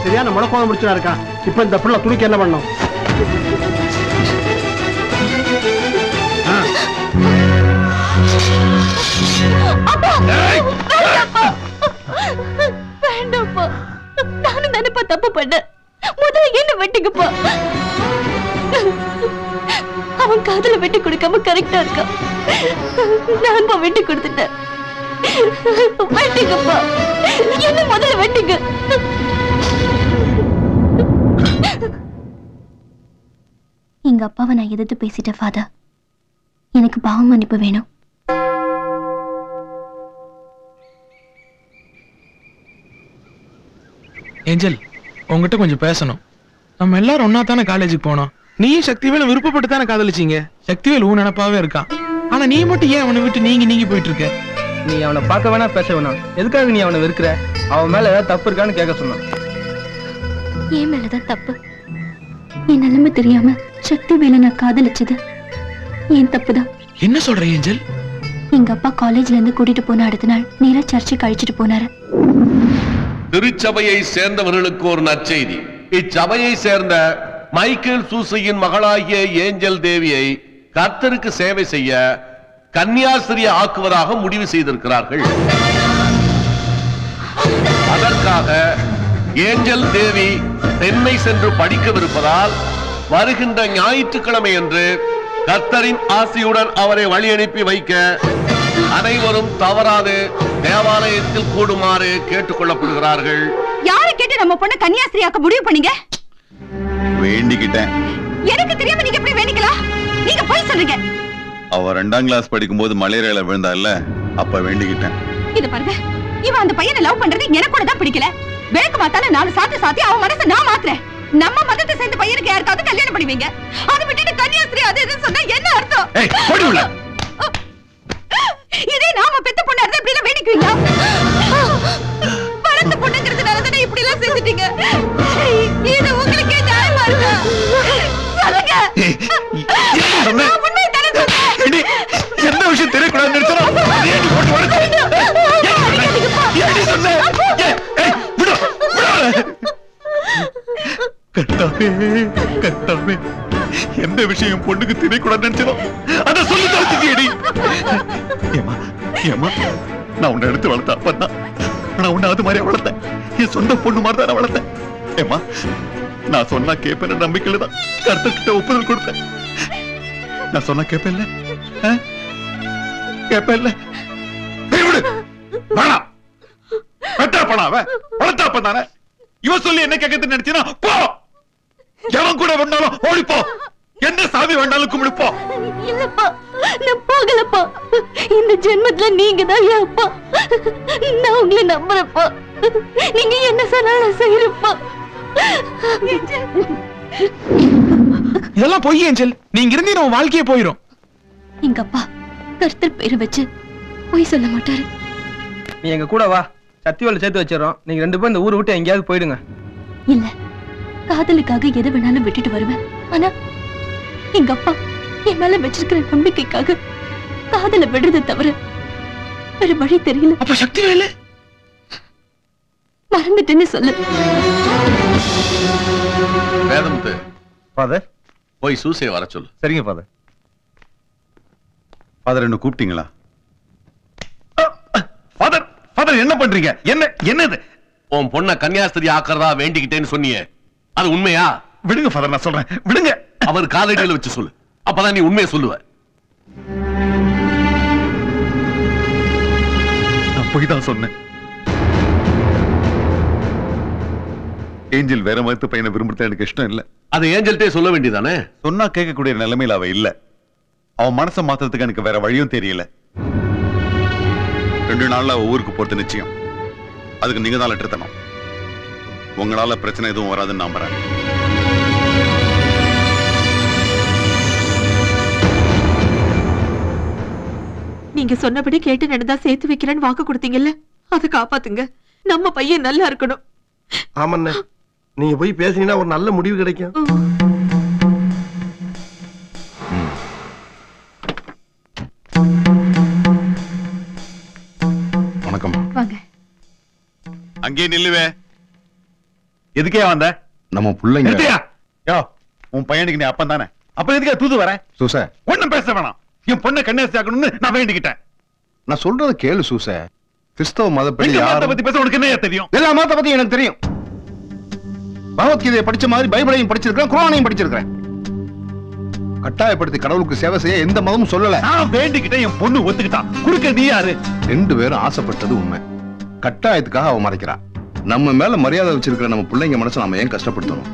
சரியான முடக்கோணம் முடிச்சா இருக்கான் இப்ப இந்த பிள்ளை துணிக்கு என்ன பண்ணும் ஆ. அப்பா வேண்டாப்பா வேண்டாப்பா நானும் தானேப்பா தப்பு பண்ணேன் முதல்ல என்ன வெட்டிக்கப்பா அவன் காதுல வெட்டி கொடுக்காம கரெக்டா இருக்கான் நான் பா வெட்டி கொடுத்துட்டேன் வெட்டிக்கப்பா என்ன முதல்ல வெட்டிங்க எங்க அப்பாவை நான் எதிர்த்து பேசிட்டேன் ஃபாதர் எனக்கு பாவம் மன்னிப்பு வேணும் ஏஞ்சல் உங்ககிட்ட கொஞ்சம் பேசணும் நம்ம எல்லாரும் ஒன்னா தானே காலேஜுக்கு போனோம் நீயும் சக்திவேலும் விருப்பப்பட்டு தானே காதலிச்சீங்க சக்திவேல் உன் நினப்பாவே இருக்கான் ஆனா நீ மட்டும் ஏன் அவனை விட்டு நீங்கி நீங்கி போயிட்டு இருக்க நீ அவனை பார்க்க வேணா பேச வேணாம் எதுக்காக நீ அவனை வெறுக்கிற அவன் மேல ஏதாவது தப்பு இருக்கான்னு கேட்க சொன்னான் என் மேலதான் தப்பு என் நிலைமை தெரியாம சக்தி வேலை நான் காதலிச்சது என் தப்புதான் என்ன சொல்ற ஏஞ்சல் எங்க அப்பா காலேஜ்ல இருந்து கூட்டிட்டு போன அடுத்த நாள் நேரா சர்ச்சுக்கு அழிச்சிட்டு போனாரு திருச்சபையை சேர்ந்தவர்களுக்கு ஒரு நற்செய்தி இச்சபையை சேர்ந்த மைக்கேல் சூசையின் மகளாகிய ஏஞ்சல் தேவியை கர்த்தருக்கு சேவை செய்ய கன்னியாஸ்திரி ஆக்குவதாக முடிவு செய்திருக்கிறார்கள் அதற்காக ஏஞ்சல் தேவி தென்னை சென்று படிக்கவிருப்பதால் வருகின்ற ஞாயிற்றுக்கிழமை என்று கர்த்தரின் ஆசியுடன் அவரை வழி அனுப்பி வைக்க அனைவரும் தவறாது தேவாலயத்தில் கூடுமாறு கேட்டுக்கொள்ளப்படுகிறார்கள் யாரை கேட்டு நம்ம பொண்ணு கன்னியாஸ்திரியாக்க முடிவு பண்ணீங்க வேண்டிக்கிட்டேன் எனக்கு தெரியாம நீங்க எப்படி வேண்டிக்கலாம் நீங்க போய் சொல்றீங்க அவ ரெண்டாம் கிளாஸ் படிக்கும்போது மலேரியால விழுந்தால அப்ப வேண்டிக்கிட்டேன் இது பாருங்க இவன் அந்த பையனை லவ் பண்றது எனக்கு கூட தான் பிடிக்கல விளக்கு மாத்தால நாலு சாத்தி சாத்தி அவன் மனசை நான் மாத்துறேன் நம்ம மதத்தை சேர்ந்த பையனுக்கு யாருக்காவது கல்யாணம் பண்ணுவீங்க அதை விட்டுட்டு கன்னியாஸ்திரி அது இதுன்னு சொன்னா என்ன அர்த்தம் ஏய், போடி உள்ள. இதே நாம பெத்த பொண்ணா இருந்தா இப்படி எல்லாம் வேண்டிக்குவீங்களா வளர்த்த பொண்ணுங்கிறதுனால தானே இப்படி எல்லாம் செஞ்சுட்டீங்க இது உங்களுக்கே நியாயமா இருக்கா சொல்லுங்க நான் உண்மையை தானே சொன்னேன் எந்த விஷயம் தெரியக்கூடாதுன்னு நினைச்சா ஏடி போட்டு உடைச்சு? ஏடி சொன்ன? ஏய், ஏய், விடு, விடு. கர்த்தாவே, கர்த்தாவே, எந்த விஷயம் பொண்ணுக்கு தெரியக்கூடாதுன்னு நினைச்சதோ அதை சொல்லி தொலைச்சிட்டியேடி. ஏம்மா, ஏம்மா, நான் உன்னை எடுத்து வளர்த்த அப்பதான் நான் உன்னை அது மாதிரியா வளர்த்தேன் என் சொந்த பொண்ணு மாதிரி தான் நான் வளர்த்தேன் ஏம்மா நான் சொன்னா கேட்பேன் நம்பிக்கையில தான் கருத்துக்கிட்ட ஒப்புதல் கொடுத்தேன் நான் சொன்னா கேட்பேன்ல ஆ? கேட்பேன்ல ஏய், விடு. வேணாம் பெத்தா பண்ண அவன் வளர்த்தா பண்ணானே இவன் சொல்லி என்ன கேட்கறது நினைச்சினா போ எவன் கூட வேணாலும் ஓடிப்போ எந்த சாமி வேண்டாலும் கும்பிடு போ இல்லப்பா நான் போகலப்பா இந்த ஜென்மத்துல நீங்க தான் என் அப்பா நான் உங்களை நம்புறப்பா நீங்க என்ன சொன்னாலும் செய்யறப்பா இதெல்லாம் பொய் ஏஞ்சல் நீங்க இருந்தீங்க உன் வாழ்க்கையே போயிடும் எங்க அப்பா கர்த்தர் பேரு வச்சு பொய் சொல்ல மாட்டாரு நீ எங்க கூட வா சத்தியோல சேர்த்து வச்சிடறோம் நீங்க ரெண்டு பேரும் இந்த ஊரை விட்டு எங்கேயாவது போயிடுங்க இல்ல காதலுக்காக எது வேணாலும் விட்டுட்டு வருவேன் ஆனா எங்க அப்பா என் மேல வச்சிருக்கிற நம்பிக்கைக்காக காதலை விடுறதை தவிர வேற வழி தெரியல அப்ப சக்தி வேலு மறந்துட்டேன்னு சொல்லு வேதமுத்து ஃபாதர் போய் சூசையை வர சொல்லு சரிங்க ஃபாதர் ஃபாதர் என்ன கூப்பிட்டீங்களா ஃபாதர் ஃபாதர் என்ன பண்றீங்க என்ன என்னது உன் பொண்ண கன்னியாஸ்திரி ஆக்குறதா வேண்டிக்கிட்டேன்னு சொன்னியே அது உண்மையா விடுங்க ஃபாதர் நான் சொல்றேன் விடுங்க அவர் காலடியில வச்சு சொல்லு அப்பதான் நீ உண்மையை சொல்லுவ நான் போய் தான் சொன்னேன் ஏஞ்சல் வேற மதத்து பையனை விரும்புறது எனக்கு இஷ்டம் இல்ல அது ஏஞ்சல்ட்டே சொல்ல வேண்டியதானே சொன்னா கேட்கக்கூடிய நிலைமையில அவ இல்ல அவன் மனசை மாத்துறதுக்கு எனக்கு வேற வழியும் தெரியல ரெண்டு நாள்ல அவ ஊருக்கு போறது நிச்சயம் அதுக்கு நீங்க தான் லெட்டர் தரணும் உங்களால பிரச்சனை எதுவும் வராதுன்னு நம்புறேன் நீங்க சொன்னபடி கேட்டு நடந்தா சேர்த்து வைக்கிறேன்னு வாக்கு கொடுத்தீங்கல்ல அதை காப்பாத்துங்க நம்ம பையன் நல்லா இருக்கணும் ஆமாண்ணே நீங்க போய் பேசுனீங்கன்னா ஒரு நல்ல முடிவு கிடைக்கும் வணக்கம் வாங்க அங்கே நில்லுவே எதுக்கே வந்த நம்ம பிள்ளைங்க நிறுத்தியா யோ உன் பையனுக்கு நீ அப்பன் தானே அப்புறம் எதுக்கே தூது வர சூச ஒண்ணும் பேச வேணாம் என் பொண்ணை கன்னியாசி ஆக்கணும்னு நான் வேண்டிக்கிட்டேன் நான் சொல்றத கேளு சூச கிறிஸ்தவ மதப்படி எங்க மதத்தை யாரும் பத்தி பேச உனக்கு என்ன தெரியும் எல்லா மதத்தை பத்தி எனக்கு தெரியும் பகவத்கீதையை படிச்ச மாதிரி பைபிளையும் படிச்சிருக்கிறேன் குரானையும் படிச்சிருக்கிறேன் கட்டாயப்படுத்தி கடவுளுக்கு சேவை செய்ய எந்த மதமும் சொல்லல நான் வேண்டிக்கிட்டேன் என் பொண்ணு ஒத்துக்கிட்டான் குறுக்க நீ யாரு ரெண்டு பேரும் ஆசைப்பட்டது உண்மை கட்டாயத்துக்காக அவ மறைக்கிறா நம்ம மேல மரியாதை வச்சிருக்கிற நம்ம பிள்ளைங்க மனசை நாம ஏன் கஷ்டப்படுத்தணும்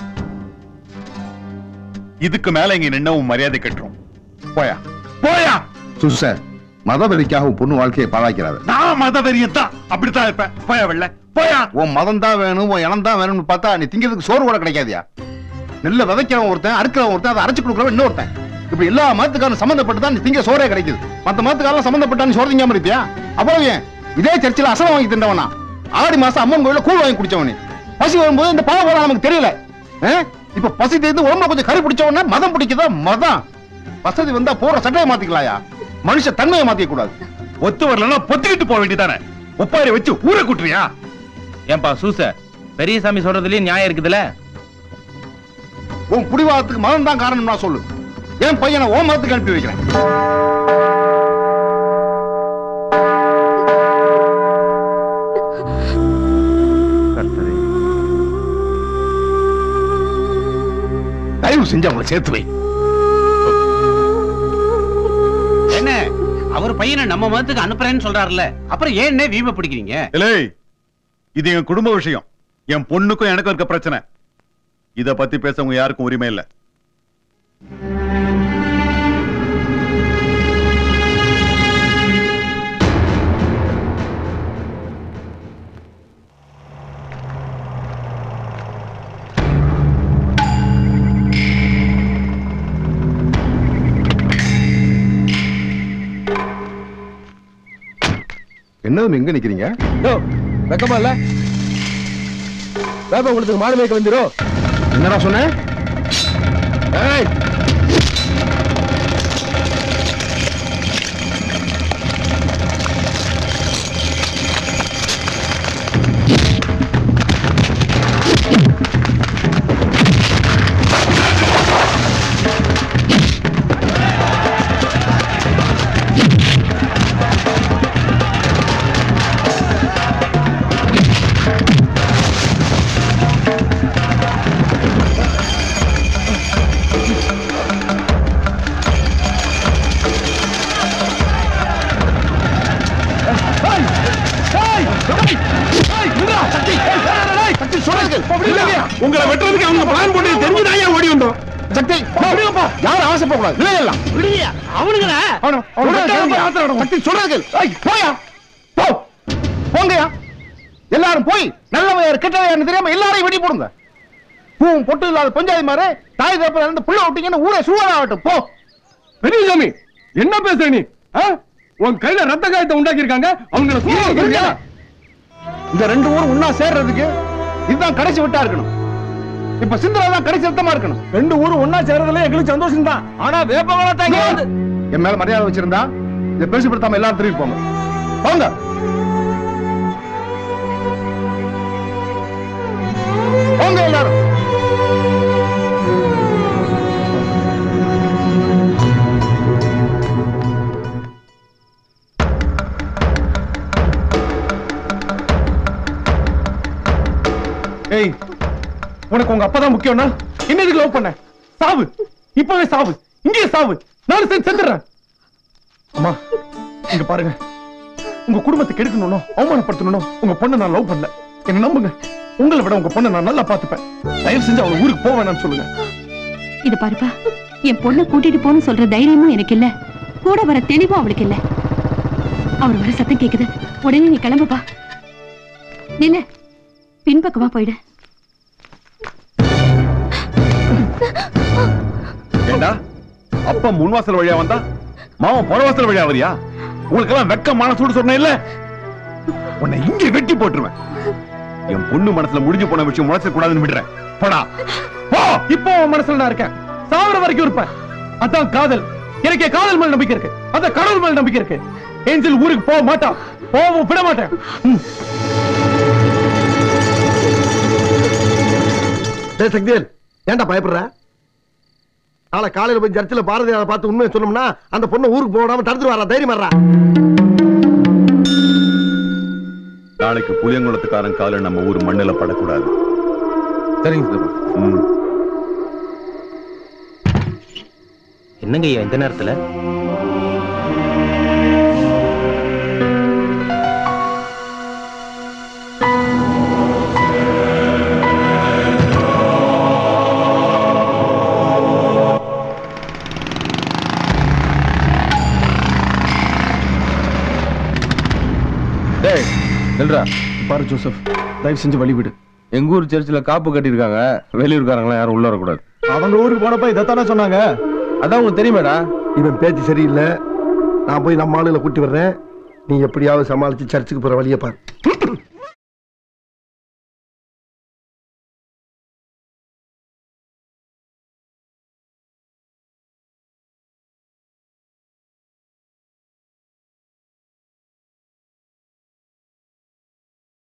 இதுக்கு மேல இங்க நின்ன உன் மரியாதை கட்டுறோம் போயா போயா சுச மதவெறிக்காக உன் பொண்ணு வாழ்க்கையை பாழாக்கிறாத நான் மத வெறியன் தான் அப்படித்தான் இருப்பேன் போயா வெள்ள போயா உன் மதம் தான் வேணும் உன் இனம் தான் வேணும்னு பார்த்தா நீ திங்கிறதுக்கு சோறு கூட கிடைக்காதியா நெல்ல விதைக்கிறவன் ஒருத்தன் அறுக்கிறவன் ஒருத்தன் அதை அரைச்சு கொடுக்குறவன் இன்னொருத்தன் இப்படி எல்லா மதத்துக்காரன் சம்பந்தப்பட்டு தான் நீ திங்க சோறே கிடைக்குது மத்த மதத்துக்காரன் சம்பந்தப்பட்டா நீ சோறு திங்காம இருப்பியா அப்புறம் ஏன் இதே சர்ச்சில் அசலம் வாங்கி தின்றவனா ஆடி மாசம் அம்மன் கோயில கூழ் வாங்கி குடிச்சவனே பசி வரும்போது இந்த பாவ போல நமக்கு தெரியல ஆ? இப்ப பசி தீர்ந்து உடம்புல கொஞ்சம் கறி பிடிச்ச உடனே மதம் பிடிக்குதா மதம் வசதி வந்தா போற சட்டையை மாத்திக்கலாயா மனுஷ தன்மையை மாத்திக்க கூடாது ஒத்து வரலன்னா பொத்திக்கிட்டு போக வேண்டியதானே ஒப்பாரி வச்சு ஊரை கூட்டுறியா ஏன்பா சூச பெரியசாமி சொல்றதுலயும் நியாயம் இருக்குதுல உன் புடிவாதத்துக்கு மதம் தான் காரணம் நான் சொல்லு என் பையனை ஓ மதத்துக்கு அனுப்பி வைக்கிறேன் தயவு செஞ்சு அவங்களை சேர்த்து வை என்ன அவர் பையனை நம்ம மதத்துக்கு அனுப்புறேன்னு சொல்றாருல்ல அப்புறம் ஏன்னே வீம பிடிக்கிறீங்க இல்லை இது என் குடும்ப விஷயம் என் பொண்ணுக்கும் எனக்கும் இருக்க பிரச்சனை இத பத்தி பேசவங்க யாருக்கும் உரிமை இல்ல என்னதும் எங்க நிக்கிறீங்க வெக்கமா இல்ல வேப்ப உங்களுக்கு மாடு மேய்க்க வந்துரும் என்னடா சொன்ன ஏய் உங்களை வெட்டுறதுக்கு அவங்க பிளான் பண்ணி தெரிஞ்சுதான் ஏன் ஓடி வந்தோம் சக்தி யாரும் ஆசைப்படக்கூடாது விளையாடலாம் அவனுங்களா சக்தி சொல்றது போயா போ போங்கயா எல்லாரும் போய் நல்லவையார் கெட்டவையார்னு தெரியாம எல்லாரையும் வெட்டி போடுங்க பூவும் பொட்டு இல்லாத பஞ்சாயத்து மாதிரி தாய் தரப்புல இருந்து புள்ள விட்டீங்கன்னு ஊரே சூழலாகட்டும் போ பெரியசாமி என்ன பேசுற நீ ஆ? உன் கையில ரத்த காயத்தை உண்டாக்கி இருக்காங்க அவங்கள சும்மா வைக்கிறியா? இந்த ரெண்டு ஊரும் ஒன்னா சேர்றதுக்கு இதுதான் கடைசி விட்டா இருக்கணும் இப்ப சிந்தரா தான் கடைசி ரத்தமா இருக்கணும் ரெண்டு ஊரும் ஒன்னா சேர்றதுல எங்களுக்கு சந்தோஷம் தான் ஆனா வேப்பமலை தாங்க என் மேல மரியாதை வச்சிருந்தா இதை பெருசுப்படுத்தாம எல்லாரும் திரும்பி போங்க போங்க போங்க எல்லாரும் ஏய் உனக்கு உங்க அப்பா தான் முக்கியம்னா என்ன இதுக்கு லவ் பண்ண சாவு இப்பவே சாவு இங்கேயே சாவு நானும் சேர்ந்து செத்துறேன் அம்மா இங்க பாருங்க உங்க குடும்பத்தை கெடுக்கணும் அவமானப்படுத்தணும் உங்க பொண்ணை நான் லவ் பண்ணல என்ன நம்புங்க உங்களை விட உங்க பொண்ணை நான் நல்லா பாத்துப்பேன் தயவு செஞ்சு அவளை ஊருக்கு போக வேணாம்னு சொல்லுங்க இது பாருப்பா என் பொண்ணை கூட்டிட்டு போன்னு சொல்ற தைரியமும் எனக்கு இல்ல கூட வர தெளிவும் அவளுக்கு இல்ல அவர் வர சத்தம் கேக்குது உடனே நீ கிளம்புப்பா நில்ல பின்பக்கமா போயிடு ஏண்டா அப்பா முன்வாசல் வழியா வந்தா மாமன் புறவாசல் வழியா வரியா உங்களுக்கெல்லாம் வெக்கமான சூடு சொன்ன இல்ல உன்னை இங்க வெட்டி போட்டுருவேன் என் பொண்ணு மனசுல முடிஞ்சு போன விஷயம் முளைச்ச கூடாதுன்னு விடுறேன் போடா போ இப்போ உன் மனசுல நான் இருக்கேன் சாவர வரைக்கும் இருப்பேன் அதான் காதல் எனக்கு என் காதல் மேல நம்பிக்கை இருக்கு அதான் கடவுள் மேல நம்பிக்கை இருக்கு ஏஞ்சல் ஊருக்கு போக மாட்டான் போகவும் விட மாட்டேன் ம். டேய் சக்திவேல் ஏன்டா பயப்படுற நாளை காலையில போய் சர்ச்சில் பாரதியாரை பார்த்து உண்மையை சொன்னோம்னா அந்த பொண்ணை ஊருக்கு போடாம தடுத்துட்டு வரா தைரியம் வர்றா நாளைக்கு புளியங்குளத்துக்காரன் கால நம்ம ஊர் மண்ணுல படக்கூடாது சரிங்க சார் ம். என்னங்க ஐயா இந்த நேரத்துல டேய் நில்றா பாரு ஜோசப் தயவு செஞ்சு வழி விடு எங்க ஊர் சர்ச்சில் காப்பு கட்டியிருக்காங்க வெளியூர்காரங்களாம் யாரும் உள்ள வரக்கூடாது அவங்க ஊருக்கு போனப்ப இதைத்தானே சொன்னாங்க அதான் உங்களுக்கு தெரியுமேடா இவன் பேச்சு சரியில்லை நான் போய் நம்ம ஆளுகளை கூட்டி வர்றேன் நீ எப்படியாவது சமாளிச்சு சர்ச்சுக்கு போற வழியை பாரு